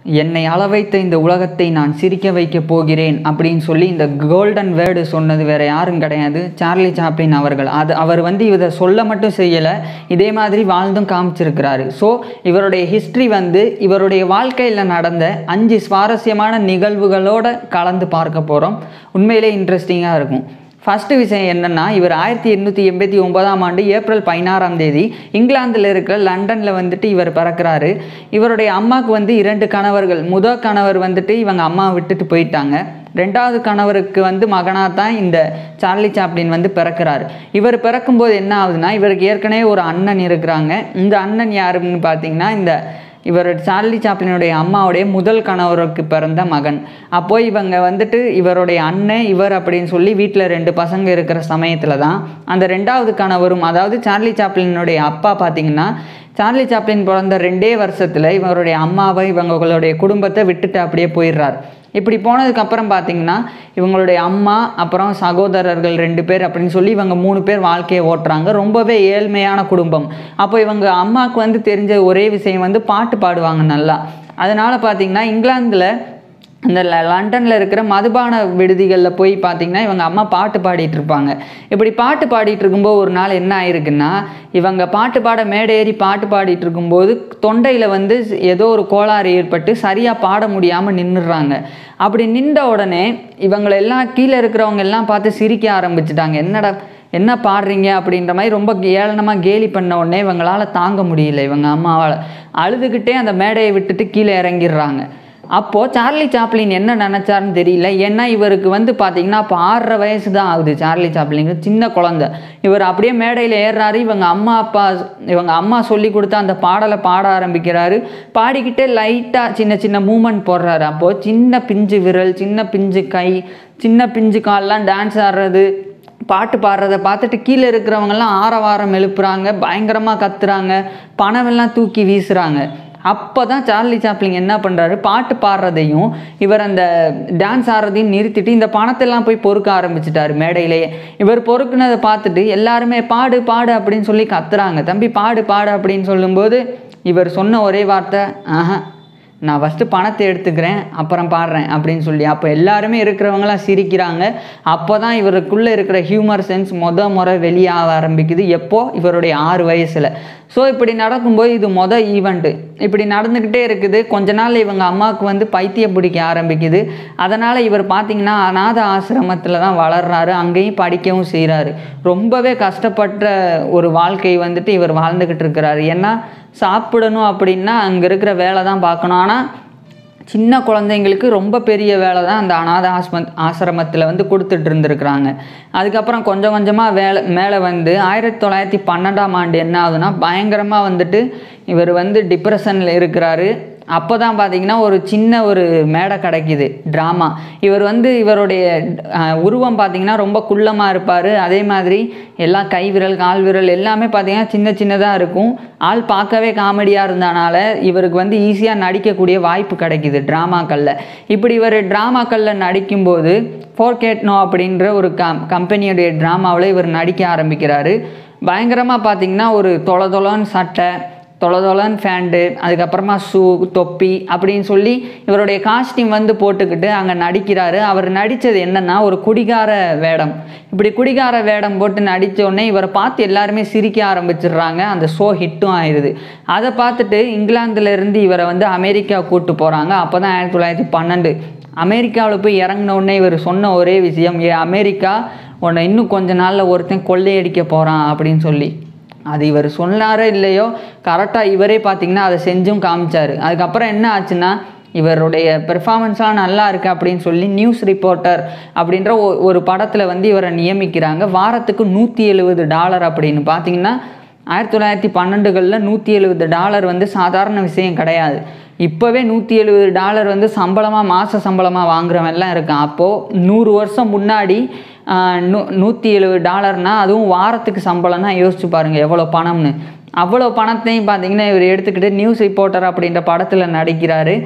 என்னை அளவைத்த இந்த உலகத்தை நான் சிரிக்க வைக்கப் போகிறேன் அப்படின்னு சொல்லி இந்த கோல்டன் வேர்டு சொன்னது வேற யாரும் கிடையாது சார்லி சாப்ளின் அவர்கள் அது அவர் வந்து இதை சொல்ல மட்டும் செய்யலை இதே மாதிரி வாழ்ந்தும் காமிச்சிருக்கிறாரு ஸோ இவருடைய ஹிஸ்ட்ரி வந்து இவருடைய வாழ்க்கையில் நடந்த அஞ்சு சுவாரஸ்யமான நிகழ்வுகளோட கலந்து பார்க்க போகிறோம் உண்மையிலே இன்ட்ரெஸ்டிங்காக இருக்கும் ஃபஸ்ட்டு விஷயம் என்னென்னா இவர் ஆயிரத்தி எண்ணூற்றி எண்பத்தி ஒன்பதாம் ஆண்டு ஏப்ரல் பதினாறாம் தேதி இங்கிலாந்தில் இருக்கிற லண்டனில் வந்துட்டு இவர் பிறக்கிறாரு இவருடைய அம்மாவுக்கு வந்து இரண்டு கணவர்கள் முதல் கணவர் வந்துட்டு இவங்க அம்மா விட்டுட்டு போயிட்டாங்க ரெண்டாவது கணவருக்கு வந்து மகனாக தான் இந்த சார்லி சாப்ளின் வந்து பிறக்கிறாரு இவர் பிறக்கும்போது என்ன ஆகுதுன்னா இவருக்கு ஏற்கனவே ஒரு அண்ணன் இருக்கிறாங்க இந்த அண்ணன் யாருன்னு பார்த்தீங்கன்னா இந்த இவர் சார்லி சாப்ளினுடைய அம்மாவுடைய முதல் கணவருக்கு பிறந்த மகன் அப்போ இவங்க வந்துட்டு இவருடைய அண்ணன் இவர் அப்படின்னு சொல்லி வீட்டில் ரெண்டு பசங்க இருக்கிற சமயத்தில் தான் அந்த ரெண்டாவது கணவரும் அதாவது சார்லி சாப்ளினுடைய அப்பா பார்த்தீங்கன்னா சார்லி சாப்ளின் பிறந்த ரெண்டே வருஷத்தில் இவருடைய அம்மாவை இவங்களுடைய குடும்பத்தை விட்டுட்டு அப்படியே போயிடுறார் இப்படி போனதுக்கப்புறம் பார்த்தீங்கன்னா இவங்களுடைய அம்மா அப்புறம் சகோதரர்கள் ரெண்டு பேர் அப்படின்னு சொல்லி இவங்க மூணு பேர் வாழ்க்கையை ஓட்டுறாங்க ரொம்பவே ஏழ்மையான குடும்பம் அப்போ இவங்க அம்மாவுக்கு வந்து தெரிஞ்ச ஒரே விஷயம் வந்து பாட்டு பாடுவாங்க நல்லா அதனால் பார்த்தீங்கன்னா இங்கிலாந்தில் இந்த ல- லண்டனில் இருக்கிற மதுபான விடுதிகளில் போய் பார்த்தீங்கன்னா இவங்க அம்மா பாட்டு பாடிட்டு இருப்பாங்க இப்படி பாட்டு பாடிட்டு இருக்கும்போது ஒரு நாள் என்ன ஆயிருக்குன்னா இவங்க பாட்டு பாட மேடை ஏறி பாட்டு பாடிட்டு இருக்கும்போது தொண்டையில் வந்து ஏதோ ஒரு கோளாறு ஏற்பட்டு சரியாக பாட முடியாமல் நின்றுடுறாங்க அப்படி நின்ற உடனே இவங்களை எல்லாம் கீழே இருக்கிறவங்க எல்லாம் பார்த்து சிரிக்க ஆரம்பிச்சிட்டாங்க என்னடா என்ன பாடுறீங்க அப்படின்ற மாதிரி ரொம்ப ஏளனமாக கேலி பண்ண உடனே இவங்களால தாங்க முடியல இவங்க அம்மாவால் அழுதுகிட்டே அந்த மேடையை விட்டுட்டு கீழே இறங்கிடுறாங்க அப்போது சார்லி சாப்ளின் என்ன நினச்சாருன்னு தெரியல ஏன்னா இவருக்கு வந்து பார்த்தீங்கன்னா அப்போ ஆறரை வயசு தான் ஆகுது சார்லி சாப்ளினுக்கு சின்ன குழந்தை இவர் அப்படியே மேடையில் ஏறுறாரு இவங்க அம்மா அப்பா இவங்க அம்மா சொல்லி கொடுத்த அந்த பாடலை பாட ஆரம்பிக்கிறாரு பாடிக்கிட்டே லைட்டாக சின்ன சின்ன மூமெண்ட் போடுறாரு அப்போது சின்ன பிஞ்சு விரல் சின்ன பிஞ்சு கை சின்ன பிஞ்சு கால்லாம் டான்ஸ் ஆடுறது பாட்டு பாடுறத பார்த்துட்டு கீழே இருக்கிறவங்கெல்லாம் ஆரவாரம் எழுப்புறாங்க பயங்கரமாக கத்துறாங்க பணமெல்லாம் தூக்கி வீசுகிறாங்க அப்போ தான் சார்லி சாப்ளிங் என்ன பண்ணுறாரு பாட்டு பாடுறதையும் இவர் அந்த டான்ஸ் ஆடுறதையும் நிறுத்திட்டு இந்த பணத்தெல்லாம் போய் பொறுக்க ஆரம்பிச்சிட்டாரு மேடையிலேயே இவர் பொறுக்குனதை பார்த்துட்டு எல்லாருமே பாடு பாடு அப்படின்னு சொல்லி கத்துறாங்க தம்பி பாடு பாடு அப்படின்னு சொல்லும்போது இவர் சொன்ன ஒரே வார்த்தை ஆஹா நான் ஃபஸ்ட்டு பணத்தை எடுத்துக்கிறேன் அப்புறம் பாடுறேன் அப்படின்னு சொல்லி அப்போ எல்லாருமே இருக்கிறவங்களாம் சிரிக்கிறாங்க அப்போ தான் இவருக்குள்ளே இருக்கிற ஹியூமர் சென்ஸ் மொத முறை வெளியாக ஆரம்பிக்குது எப்போ இவருடைய ஆறு வயசில் ஸோ இப்படி நடக்கும்போது இது மொதல் ஈவெண்ட்டு இப்படி நடந்துக்கிட்டே இருக்குது கொஞ்ச நாள் இவங்க அம்மாவுக்கு வந்து பைத்தியம் பிடிக்க ஆரம்பிக்குது அதனால் இவர் பார்த்தீங்கன்னா அநாத ஆசிரமத்தில் தான் வளர்றாரு அங்கேயும் படிக்கவும் செய்கிறாரு ரொம்பவே கஷ்டப்பட்ட ஒரு வாழ்க்கை வந்துட்டு இவர் வாழ்ந்துக்கிட்டு இருக்கிறாரு ஏன்னா சாப்பிடணும் அப்படின்னா அங்கே இருக்கிற வேலை தான் பார்க்கணும் ஆனால் சின்ன குழந்தைங்களுக்கு ரொம்ப பெரிய வேலை தான் அந்த அநாத ஆஸ்ம ஆசிரமத்தில் வந்து கொடுத்துட்டு இருந்திருக்கிறாங்க அதுக்கப்புறம் கொஞ்சம் கொஞ்சமாக வேலை மேலே வந்து ஆயிரத்தி தொள்ளாயிரத்தி பன்னெண்டாம் ஆண்டு என்ன ஆகுதுன்னா பயங்கரமாக வந்துட்டு இவர் வந்து டிப்ரெஷனில் இருக்கிறாரு அப்போ தான் பார்த்தீங்கன்னா ஒரு சின்ன ஒரு மேடை கிடைக்குது ட்ராமா இவர் வந்து இவருடைய அஹ், உருவம் பார்த்தீங்கன்னா ரொம்ப குள்ளமாக இருப்பார் அதே மாதிரி எல்லா கை விரல் கால் விரல் எல்லாமே பார்த்தீங்கன்னா சின்ன சின்னதாக இருக்கும் ஆள் பார்க்கவே காமெடியாக இருந்தனால இவருக்கு வந்து ஈஸியாக நடிக்கக்கூடிய வாய்ப்பு கிடைக்குது ட்ராமாக்களில் இப்படி இவர் ட்ராமாக்களில் நடிக்கும்போது ஃபோர்கேட்னோ அப்படின்ற ஒரு கம் கம்பெனியுடைய ட்ராமாவில் இவர் நடிக்க ஆரம்பிக்கிறாரு பயங்கரமாக பார்த்தீங்கன்னா ஒரு தொலை தொலைன்னு சட்டை தொலைதொலன் ஃபேண்டு அதுக்கப்புறமா ஷூ தொப்பி அப்படின்னு சொல்லி இவருடைய காஸ்டியூம் வந்து போட்டுக்கிட்டு அங்கே நடிக்கிறாரு அவர் நடித்தது என்னன்னா ஒரு குடிகார வேடம் இப்படி குடிகார வேடம் போட்டு நடித்த உடனே இவரை பார்த்து எல்லாருமே சிரிக்க ஆரம்பிச்சிடுறாங்க அந்த ஷோ ஹிட்டும் ஆயிடுது அதை பார்த்துட்டு இங்கிலாந்துல இருந்து இவரை வந்து அமெரிக்கா கூட்டு போகிறாங்க அப்போ தான் ஆயிரத்தி தொள்ளாயிரத்தி பன்னெண்டு அமெரிக்காவில் போய் இறங்கின உடனே இவர் சொன்ன ஒரே விஷயம் ஏ அமெரிக்கா உன்னை இன்னும் கொஞ்ச நாளில் ஒருத்தன் கொள்ளையடிக்க போகிறான் அப்படின்னு சொல்லி அது இவர் சொன்னாரோ இல்லையோ கரெக்டாக இவரே பார்த்தீங்கன்னா அதை செஞ்சும் காமிச்சார் அதுக்கப்புறம் என்ன ஆச்சுன்னா இவருடைய பெர்ஃபார்மன்ஸ்லாம் நல்லா இருக்கு அப்படின்னு சொல்லி நியூஸ் ரிப்போர்ட்டர் அப்படின்ற ஒ- ஒரு படத்தில் வந்து இவரை நியமிக்கிறாங்க வாரத்துக்கு நூற்றி எழுபது டாலர் அப்படின்னு பார்த்தீங்கன்னா ஆயிரத்தி தொள்ளாயிரத்தி பன்னெண்டுகளில் நூற்றி எழுபது டாலர் வந்து சாதாரண விஷயம் கிடையாது இப்போவே நூற்றி எழுபது டாலர் வந்து சம்பளமாக மாத சம்பளமாக வாங்குறவன்லாம் இருக்கான் அப்போது நூறு வருஷம் முன்னாடி ஆஹ், நூ நூற்றி எழுபது டாலர்னா அதுவும் வாரத்துக்கு சம்பளம்னா யோசிச்சு பாருங்கள் எவ்வளோ பணம்னு அவ்வளோ பணத்தையும் பார்த்தீங்கன்னா இவர் எடுத்துக்கிட்டு நியூஸ் ரிப்போர்ட்டர் அப்படின்ற படத்தில் நடிக்கிறாரு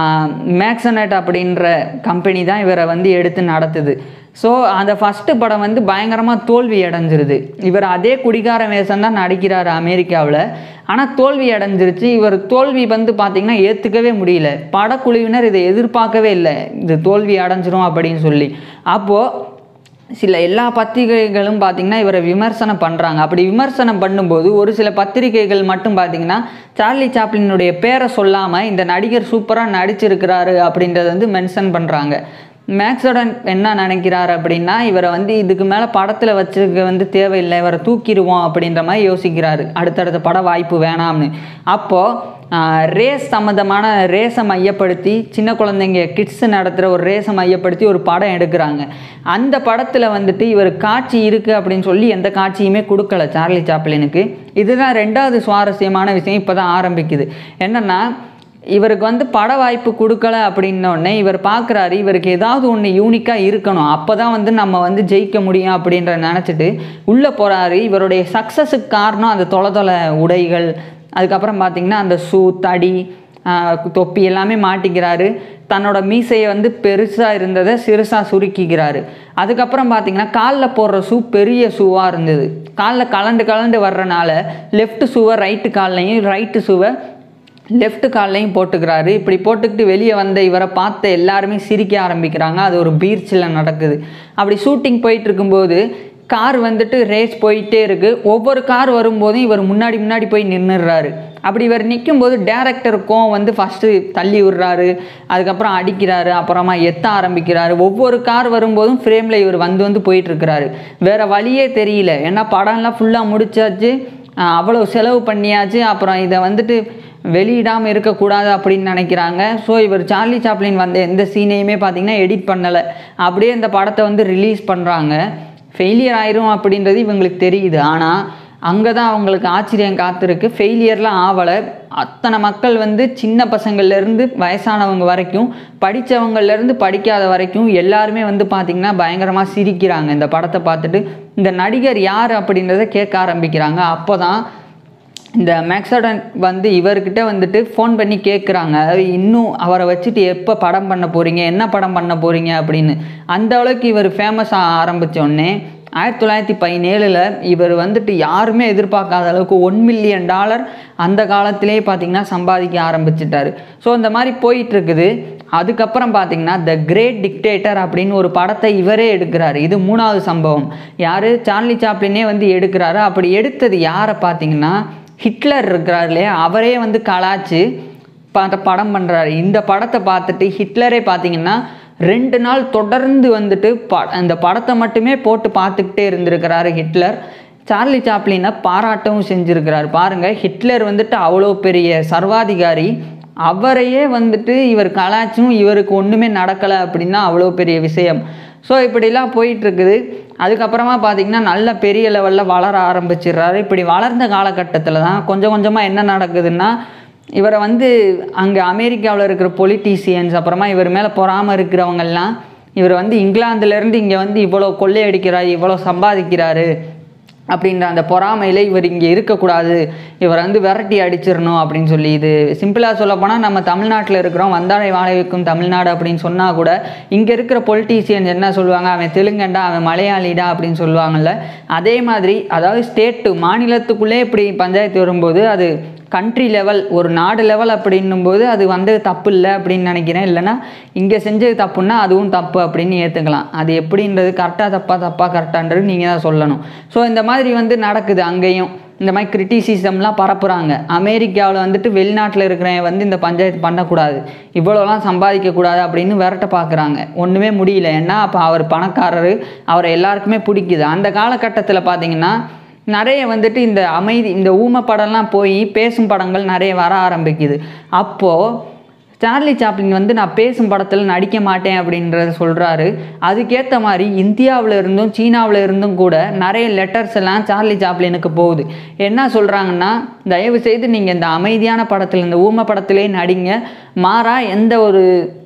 மேக்ஸனட் அப்படின்ற கம்பெனி தான் இவரை வந்து எடுத்து நடத்துது ஸோ அந்த ஃபஸ்ட்டு படம் வந்து பயங்கரமாக தோல்வி அடைஞ்சிருது இவர் அதே குடிகார வேஷம் தான் நடிக்கிறாரு அமெரிக்காவில் ஆனால் தோல்வி அடைஞ்சிருச்சு இவர் தோல்வி வந்து பார்த்திங்கன்னா ஏற்றுக்கவே முடியல படக்குழுவினர் இதை எதிர்பார்க்கவே இல்லை இது தோல்வி அடைஞ்சிரும் அப்படின்னு சொல்லி அப்போது சில எல்லா பத்திரிகைகளும் பார்த்திங்கன்னா இவரை விமர்சனம் பண்ணுறாங்க அப்படி விமர்சனம் பண்ணும்போது ஒரு சில பத்திரிகைகள் மட்டும் பார்த்திங்கன்னா சார்லி சாப்ளினுடைய பேரை சொல்லாமல் இந்த நடிகர் சூப்பராக நடிச்சிருக்கிறாரு அப்படின்றத வந்து மென்ஷன் பண்ணுறாங்க மேக்ஸோடன் என்ன நினைக்கிறார் அப்படின்னா இவரை வந்து இதுக்கு மேலே படத்தில் வச்சுக்க வந்து தேவையில்லை இவரை தூக்கிடுவோம் அப்படின்ற மாதிரி யோசிக்கிறாரு அடுத்தடுத்த பட வாய்ப்பு வேணாம்னு அப்போது ரேஸ் சம்மந்தமான ரேஸை மையப்படுத்தி சின்ன குழந்தைங்க கிட்ஸ் நடத்துகிற ஒரு ரேஸை மையப்படுத்தி ஒரு படம் எடுக்கிறாங்க அந்த படத்தில் வந்துட்டு இவர் காட்சி இருக்குது அப்படின்னு சொல்லி எந்த காட்சியுமே கொடுக்கல சார்லி சாப்ளினுக்கு இதுதான் ரெண்டாவது சுவாரஸ்யமான விஷயம் இப்போ தான் ஆரம்பிக்குது என்னென்னா இவருக்கு வந்து பட வாய்ப்பு கொடுக்கல அப்படின்னோடனே இவர் பார்க்குறாரு இவருக்கு ஏதாவது ஒன்று யூனிக்காக இருக்கணும் அப்போ தான் வந்து நம்ம வந்து ஜெயிக்க முடியும் அப்படின்ற நினச்சிட்டு உள்ளே போகிறாரு இவருடைய சக்ஸஸுக்கு காரணம் அந்த தொலை தொலை உடைகள் அதுக்கப்புறம் பார்த்திங்கன்னா அந்த ஷூ தடி ஆஹ், தொப்பி எல்லாமே மாட்டிக்கிறாரு தன்னோட மீசையை வந்து பெருசாக இருந்ததை சிறுசாக சுருக்கிக்கிறாரு அதுக்கப்புறம் பார்த்தீங்கன்னா காலில் போடுற ஷூ பெரிய ஷூவாக இருந்தது காலில் கலண்டு கலண்டு வர்றனால லெஃப்ட் ஷூவை ரைட்டு கால்லையும் ரைட்டு ஷூவை லெஃப்ட் கால்லையும் போட்டுக்கிறாரு இப்படி போட்டுக்கிட்டு வெளியே வந்த இவரை பார்த்த எல்லாருமே சிரிக்க ஆரம்பிக்கிறாங்க அது ஒரு பீச்சில் நடக்குது அப்படி ஷூட்டிங் போயிட்டு இருக்கும்போது கார் வந்துட்டு ரேஸ் போயிட்டே இருக்குது ஒவ்வொரு கார் வரும்போதும் இவர் முன்னாடி முன்னாடி போய் நின்றுடுறாரு அப்படி இவர் நிற்கும்போது டேரக்டருக்கும் வந்து ஃபஸ்ட்டு தள்ளி விடுறாரு அதுக்கப்புறம் அடிக்கிறாரு அப்புறமா எத்த ஆரம்பிக்கிறாரு ஒவ்வொரு கார் வரும்போதும் ஃப்ரேமில் இவர் வந்து வந்து போயிட்டு இருக்கிறாரு வேற வழியே தெரியல ஏன்னா படம்லாம் ஃபுல்லாக முடிச்சாச்சு ஆஹ் அவ்வளோ செலவு பண்ணியாச்சு அப்புறம் இதை வந்துட்டு வெளியிடாமல் இருக்கக்கூடாது அப்படின்னு நினைக்கிறாங்க ஸோ இவர் சார்லி சாப்ளின் வந்த எந்த சீனையுமே பார்த்தீங்கன்னா எடிட் பண்ணலை அப்படியே இந்த படத்தை வந்து ரிலீஸ் பண்ணுறாங்க ஃபெயிலியர் ஆயிரும் அப்படின்றது இவங்களுக்கு தெரியுது ஆனால் அங்கே தான் அவங்களுக்கு ஆச்சரியம் காத்திருக்கு ஃபெயிலியர்லாம் ஆவலை அத்தனை மக்கள் வந்து சின்ன பசங்கள்லேருந்து வயசானவங்க வரைக்கும் படித்தவங்கள்லேருந்து படிக்காத வரைக்கும் எல்லாருமே வந்து பார்த்திங்கன்னா பயங்கரமாக சிரிக்கிறாங்க இந்த படத்தை பார்த்துட்டு இந்த நடிகர் யார் அப்படின்றத கேட்க ஆரம்பிக்கிறாங்க அப்போ தான் இந்த மேக்ஸடன் வந்து இவர்கிட்ட வந்துட்டு ஃபோன் பண்ணி கேட்குறாங்க அதாவது இன்னும் அவரை வச்சுட்டு எப்போ படம் பண்ண போகிறீங்க என்ன படம் பண்ண போகிறீங்க அப்படின்னு அந்த அளவுக்கு இவர் ஃபேமஸ் ஆரம்பிச்ச உடனே ஆயிரத்தி தொள்ளாயிரத்தி பதினேழில் இவர் வந்துட்டு யாருமே எதிர்பார்க்காத அளவுக்கு ஒன் மில்லியன் டாலர் அந்த காலத்திலே பார்த்தீங்கன்னா சம்பாதிக்க ஆரம்பிச்சிட்டாரு ஸோ இந்த மாதிரி போயிட்டுருக்குது அதுக்கப்புறம் பார்த்தீங்கன்னா த கிரேட் டிக்டேட்டர் அப்படின்னு ஒரு படத்தை இவரே எடுக்கிறாரு இது மூணாவது சம்பவம் யார் சார்லி சாப்ளினே வந்து எடுக்கிறாரு அப்படி எடுத்தது யாரை பார்த்தீங்கன்னா ஹிட்லர் இருக்கிறார் இல்லையா அவரே வந்து கலாச்சு பார்த்த படம் பண்ணுறாரு இந்த படத்தை பார்த்துட்டு ஹிட்லரே பார்த்தீங்கன்னா ரெண்டு நாள் தொடர்ந்து வந்துட்டு ப அந்த படத்தை மட்டுமே போட்டு பார்த்துக்கிட்டே இருந்திருக்கிறாரு ஹிட்லர் சார்லி சாப்ளினை பாராட்டவும் செஞ்சுருக்கிறார் பாருங்கள் ஹிட்லர் வந்துட்டு அவ்வளோ பெரிய சர்வாதிகாரி அவரையே வந்துட்டு இவர் கலாச்சும் இவருக்கு ஒன்றுமே நடக்கலை அப்படின்னா அவ்வளோ பெரிய விஷயம் ஸோ இப்படிலாம் போயிட்டுருக்குது அதுக்கப்புறமா பார்த்தீங்கன்னா நல்ல பெரிய லெவலில் வளர ஆரம்பிச்சிடுறாரு இப்படி வளர்ந்த காலகட்டத்தில் தான் கொஞ்சம் கொஞ்சமாக என்ன நடக்குதுன்னா இவரை வந்து அங்கே அமெரிக்காவில் இருக்கிற பொலிட்டீசியன்ஸ் அப்புறமா இவர் மேலே பொறாமல் இருக்கிறவங்கெல்லாம் இவர் வந்து இங்கிலாந்துலேருந்து இங்கே வந்து இவ்வளோ கொள்ளையடிக்கிறாரு இவ்வளோ சம்பாதிக்கிறாரு அப்படின்ற அந்த பொறாமையில் இவர் இங்கே இருக்கக்கூடாது இவரை வந்து விரட்டி அடிச்சிடணும் அப்படின்னு சொல்லி இது சிம்பிளாக சொல்லப்போனால் நம்ம தமிழ்நாட்டில் இருக்கிறோம் வந்தாரை வாழ வைக்கும் தமிழ்நாடு அப்படின்னு சொன்னால் கூட இங்கே இருக்கிற பொலிட்டீசியன்ஸ் என்ன சொல்லுவாங்க அவன் தெலுங்கண்டா அவன் மலையாளிடா அப்படின்னு சொல்லுவாங்கல்ல அதே மாதிரி அதாவது ஸ்டேட்டு மாநிலத்துக்குள்ளே இப்படி பஞ்சாயத்து வரும்போது அது கண்ட்ரி லெவல் ஒரு நாடு லெவல் அப்படின்னும்போது அது வந்து தப்பு இல்லை அப்படின்னு நினைக்கிறேன் இல்லைன்னா இங்கே செஞ்சது தப்புன்னா அதுவும் தப்பு அப்படின்னு ஏற்றுக்கலாம் அது எப்படின்றது கரெக்டாக தப்பா தப்பா கரெக்டான்றது நீங்கள் தான் சொல்லணும் ஸோ இந்த மாதிரி வந்து நடக்குது அங்கேயும் இந்த மாதிரி கிரிட்டிசிசம்லாம் பரப்புகிறாங்க அமெரிக்காவில் வந்துட்டு வெளிநாட்டில் இருக்கிறவன் வந்து இந்த பஞ்சாயத்து பண்ணக்கூடாது இவ்வளோலாம் சம்பாதிக்கக்கூடாது அப்படின்னு விரட்ட பார்க்குறாங்க ஒன்றுமே முடியல ஏன்னா அப்போ அவர் பணக்காரர் அவரை எல்லாருக்குமே பிடிக்குது அந்த காலகட்டத்தில் பார்த்தீங்கன்னா நிறைய வந்துட்டு இந்த அமைதி இந்த ஊமை படம்லாம் போய் பேசும் படங்கள் நிறைய வர ஆரம்பிக்குது அப்போது சார்லி சாப்ளின் வந்து நான் பேசும் படத்தில் நடிக்க மாட்டேன் அப்படின்றத சொல்கிறாரு அதுக்கேற்ற மாதிரி இந்தியாவில் இருந்தும் சீனாவில் இருந்தும் கூட நிறைய லெட்டர்ஸ் எல்லாம் சார்லி சாப்ளினுக்கு போகுது என்ன சொல்கிறாங்கன்னா தயவு செய்து நீங்கள் இந்த அமைதியான படத்தில் இந்த ஊமை படத்திலே நடிங்க மாறா எந்த ஒரு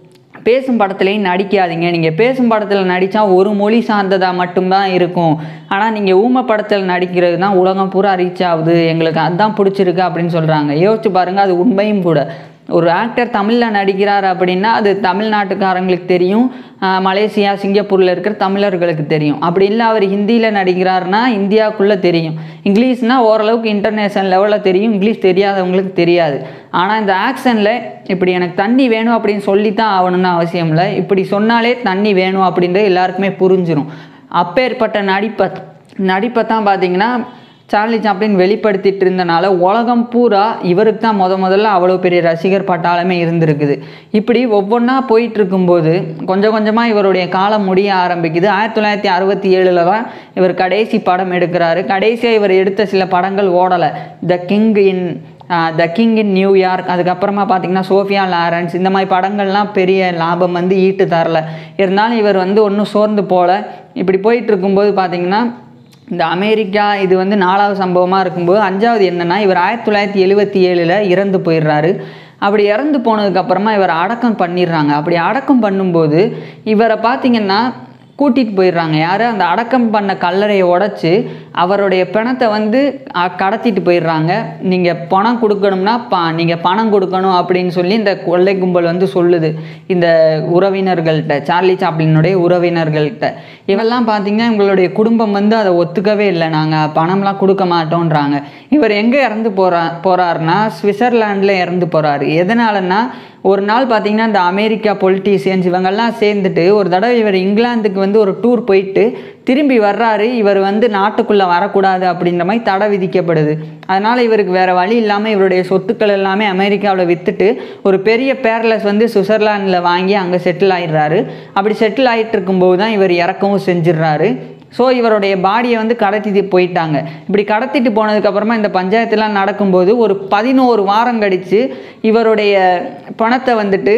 பேசும் படத்துலையும் நடிக்காதீங்க நீங்கள் பேசும் படத்தில் நடித்தா ஒரு மொழி சார்ந்ததாக மட்டும்தான் இருக்கும் ஆனால் நீங்கள் ஊமை படத்தில் நடிக்கிறது தான் உலகம் பூரா ரீச் ஆகுது எங்களுக்கு அதுதான் பிடிச்சிருக்கு அப்படின்னு சொல்கிறாங்க யோசிச்சு பாருங்கள் அது உண்மையும் கூட ஒரு ஆக்டர் தமிழில் நடிக்கிறார் அப்படின்னா அது தமிழ்நாட்டுக்காரங்களுக்கு தெரியும் ஆஹ் மலேசியா சிங்கப்பூரில் இருக்கிற தமிழர்களுக்கு தெரியும் அப்படி இல்லை அவர் ஹிந்தியில் நடிக்கிறாருன்னா இந்தியாவுக்குள்ளே தெரியும் இங்கிலீஷ்னால் ஓரளவுக்கு இன்டர்நேஷனல் லெவலில் தெரியும் இங்கிலீஷ் தெரியாதவங்களுக்கு தெரியாது ஆனால் இந்த ஆக்ஷனில் இப்படி எனக்கு தண்ணி வேணும் அப்படின்னு சொல்லித்தான் ஆகணும்னு அவசியம் இல்லை இப்படி சொன்னாலே தண்ணி வேணும் அப்படின்றது எல்லாருக்குமே புரிஞ்சிடும் அப்பேற்பட்ட நடிப்பை நடிப்பை தான் பார்த்தீங்கன்னா சார்லி சாப்ளின் வெளிப்படுத்திட்டு இருந்தனால உலகம் பூரா இவருக்கு தான் முத முதல்ல அவ்வளோ பெரிய ரசிகர் பட்டாளமே இருந்திருக்குது இப்படி ஒவ்வொன்றா போயிட்டு இருக்கும்போது கொஞ்சம் கொஞ்சமாக இவருடைய காலம் முடிய ஆரம்பிக்குது ஆயிரத்தி தொள்ளாயிரத்தி அறுபத்தி ஏழில் தான் இவர் கடைசி படம் எடுக்கிறாரு கடைசியாக இவர் எடுத்த சில படங்கள் ஓடலை the king in the king in New York அதுக்கப்புறமா பார்த்தீங்கன்னா சோஃபியா லாரன்ஸ் இந்த மாதிரி படங்கள்லாம் பெரிய லாபம் வந்து ஈட்டு தரல இருந்தாலும் இவர் வந்து ஒன்றும் சோர்ந்து போல இப்படி போயிட்டு இருக்கும்போது பார்த்தீங்கன்னா இந்த அமெரிக்கா இது வந்து நாலாவது சம்பவமாக இருக்கும்போது அஞ்சாவது என்னன்னா இவர் ஆயிரத்தி தொள்ளாயிரத்தி எழுபத்தி ஏழில் இறந்து போயிடுறாரு அப்படி இறந்து போனதுக்கப்புறமா இவர் அடக்கம் பண்ணிடுறாங்க அப்படி அடக்கம் பண்ணும்போது இவரை பார்த்தீங்கன்னா கூட்டிகிட்டு போயிடுறாங்க யார் அந்த அடக்கம் பண்ண கல்லறையை உடைச்சி அவருடைய பிணத்தை வந்து அ, கடத்திட்டு போயிடுறாங்க நீங்கள் பணம் கொடுக்கணும்னா ப நீங்கள் பணம் கொடுக்கணும் அப்படின்னு சொல்லி இந்த கொள்ளை கும்பல் வந்து சொல்லுது இந்த உறவினர்கள்ட்ட சார்லி சாப்ளினுடைய உறவினர்கள்ட்ட இவெல்லாம் பார்த்தீங்கன்னா இவங்களுடைய குடும்பம் வந்து அதை ஒத்துக்கவே இல்லை நாங்கள் பணம்லாம் கொடுக்க மாட்டோன்றாங்க இவர் எங்கே இறந்து போறா போகிறாருன்னா சுவிட்சர்லாண்டில் இறந்து போகிறாரு எதனாலன்னா ஒரு நாள் பார்த்தீங்கன்னா இந்த அமெரிக்கா பொலிட்டீசியன்ஸ் இவங்கெல்லாம் சேர்ந்துட்டு ஒரு தடவை இவர் இங்கிலாந்துக்கு வந்து ஒரு டூர் போயிட்டு திரும்பி வர்றாரு இவர் வந்து நாட்டுக்குள்ளே வரக்கூடாது அப்படின்ற மாதிரி தடை விதிக்கப்படுது அதனால் இவருக்கு வேறு வழி இல்லாமல் இவருடைய சொத்துக்கள் எல்லாமே அமெரிக்காவில் விற்றுட்டு ஒரு பெரிய பேரலஸ் வந்து சுவிட்சர்லாண்டில் வாங்கி அங்கே செட்டில் ஆயிடுறாரு அப்படி செட்டில் ஆகிட்டு இருக்கும்போது தான் இவர் இறக்கவும் செஞ்சிடுறாரு ஸோ இவருடைய பாடியை வந்து கடத்திட்டு போயிட்டாங்க இப்படி கடத்திட்டு போனதுக்கப்புறமா இந்த பஞ்சாயத்துலாம் நடக்கும்போது ஒரு பதினோரு வாரம் கழித்து இவருடைய பணத்தை வந்துட்டு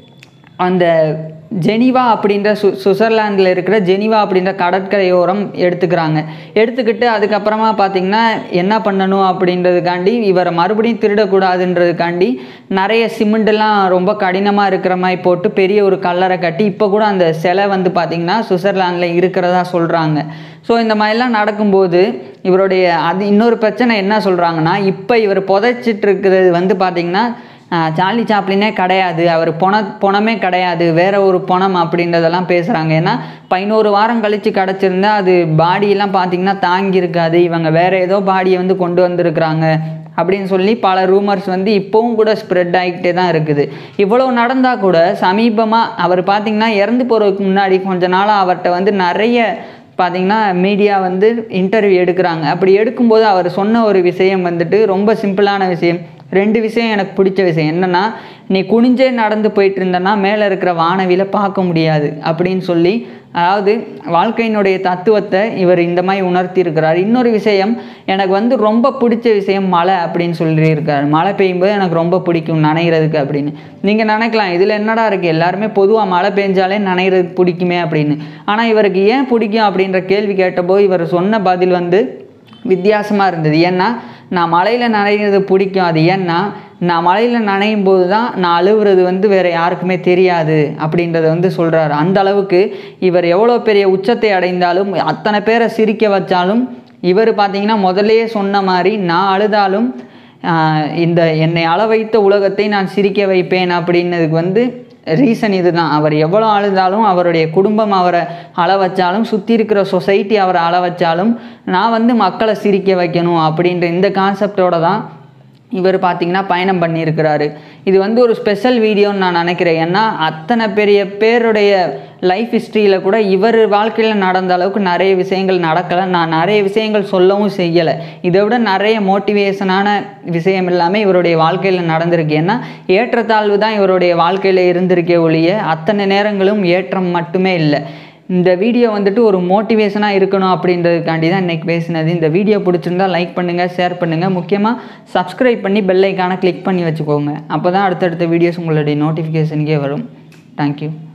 அந்த ஜெனிவா அப்படின்ற சு சுவிட்சர்லாந்தில் இருக்கிற ஜெனிவா அப்படின்ற கடற்கரையோரம் எடுத்துக்கிறாங்க எடுத்துக்கிட்டு அதுக்கப்புறமா பார்த்திங்கன்னா என்ன பண்ணணும் அப்படின்றதுக்காண்டி இவரை மறுபடியும் திருடக்கூடாதுன்றதுக்காண்டி நிறைய சிமெண்டெல்லாம் ரொம்ப கடினமாக இருக்கிற மாதிரி போட்டு பெரிய ஒரு கல்லறை கட்டி இப்போ கூட அந்த சிலை வந்து பார்த்திங்கன்னா சுவிட்சர்லாந்தில் இருக்கிறதா சொல்கிறாங்க ஸோ இந்த மாதிரிலாம் நடக்கும்போது இவருடைய அது இன்னொரு பிரச்சனை என்ன சொல்கிறாங்கன்னா இப்போ இவர் புதைச்சிட்டு இருக்கிறது வந்து பார்த்திங்கன்னா ஆஹ் சார்லி சாப்ளினே கிடையாது அவர் பொண பொணமே கிடையாது வேற ஒரு பொணம் அப்படின்றதெல்லாம் பேசுகிறாங்க ஏன்னா பதினோரு வாரம் கழித்து கிடச்சிருந்தா அது பாடியெல்லாம் பார்த்தீங்கன்னா தாங்கியிருக்காது இவங்க வேற ஏதோ பாடியை வந்து கொண்டு வந்திருக்கிறாங்க அப்படின்னு சொல்லி பல ரூமர்ஸ் வந்து இப்போவும் கூட ஸ்ப்ரெட் ஆகிக்கிட்டே தான் இருக்குது இவ்வளோ நடந்தால் கூட சமீபமாக அவர் பார்த்தீங்கன்னா இறந்து போகிறதுக்கு முன்னாடி கொஞ்ச நாளாக அவர்கிட்ட வந்து நிறைய பார்த்தீங்கன்னா மீடியா வந்து இன்டர்வியூ எடுக்கிறாங்க அப்படி எடுக்கும்போது அவர் சொன்ன ஒரு விஷயம் வந்துட்டு ரொம்ப சிம்பிளான விஷயம் ரெண்டு விஷயம் எனக்கு பிடிச்ச விஷயம் என்னென்னா நீ குனிஞ்சே நடந்து போயிட்டு இருந்தனா மேலே இருக்கிற வானவில பார்க்க முடியாது அப்படின்னு சொல்லி அதாவது வாழ்க்கையினுடைய தத்துவத்தை இவர் இந்த மாதிரி உணர்த்தி இருக்கிறார் இன்னொரு விஷயம் எனக்கு வந்து ரொம்ப பிடிச்ச விஷயம் மழை அப்படின்னு சொல்லியிருக்காரு மழை பெய்யும்போது எனக்கு ரொம்ப பிடிக்கும் நனைகிறதுக்கு அப்படின்னு நீங்கள் நினைக்கலாம் இதில் என்னடா இருக்குது எல்லாருமே பொதுவாக மழை பெஞ்சாலே நனைகிறதுக்கு பிடிக்குமே அப்படின்னு ஆனால் இவருக்கு ஏன் பிடிக்கும் அப்படின்ற கேள்வி கேட்டபோது இவர் சொன்ன பதில் வந்து வித்தியாசமாக இருந்தது ஏன்னா நான் மலையில் நனைகிறது பிடிக்கும் அது ஏன்னா நான் மலையில் நனையும் போது தான் நான் அழுவுறது வந்து வேறு யாருக்குமே தெரியாது அப்படின்றத வந்து சொல்கிறாரு அந்த அளவுக்கு இவர் எவ்வளோ பெரிய உச்சத்தை அடைந்தாலும் அத்தனை பேரை சிரிக்க வச்சாலும் இவர் பார்த்தீங்கன்னா முதல்லயே சொன்ன மாதிரி நான் அழுதாலும் ஆஹ், இந்த என்னை அள வைத்த உலகத்தை நான் சிரிக்க வைப்பேன் அப்படின்னதுக்கு வந்து ரீசன் இதுதான் அவர் எவ்வளோ அழுதாலும் அவருடைய குடும்பம் அவரை அள வச்சாலும் சுற்றி இருக்கிற சொசைட்டி அவரை அள வச்சாலும் நான் வந்து மக்களை சிரிக்க வைக்கணும் அப்படின்ற இந்த கான்செப்டோட தான் இவர் பார்த்தீங்கன்னா பயணம் பண்ணியிருக்கிறாரு இது வந்து ஒரு ஸ்பெஷல் வீடியோன்னு நான் நினைக்கிறேன் ஏன்னா அத்தனை பெரிய பேருடைய லைஃப் ஹிஸ்ட்ரியில் கூட இவர் வாழ்க்கையில் நடந்த அளவுக்கு நிறைய விஷயங்கள் நடக்கலை நான் நிறைய விஷயங்கள் சொல்லவும் செய்யலை இதை விட நிறைய மோட்டிவேஷனான விஷயம் எல்லாமே இவருடைய வாழ்க்கையில் நடந்திருக்கு ஏன்னா ஏற்றத்தாழ்வு தான் இவருடைய வாழ்க்கையில் இருந்திருக்கே ஒழிய அத்தனை நேரங்களும் ஏற்றம் மட்டுமே இல்லை இந்த வீடியோ வந்துட்டு ஒரு மோட்டிவேஷனாக இருக்கணும் அப்படின்றதுக்காண்டி தான் இன்றைக்கி பேசினது இந்த வீடியோ பிடிச்சிருந்தா லைக் பண்ணுங்கள் ஷேர் பண்ணுங்கள் முக்கியமாக சப்ஸ்கிரைப் பண்ணி பெல் ஐக்கானை கிளிக் பண்ணி வச்சுக்கோங்க அப்போ தான் அடுத்தடுத்த வீடியோஸ் உங்களுடைய நோட்டிஃபிகேஷனுக்கே வரும் தேங்க்யூ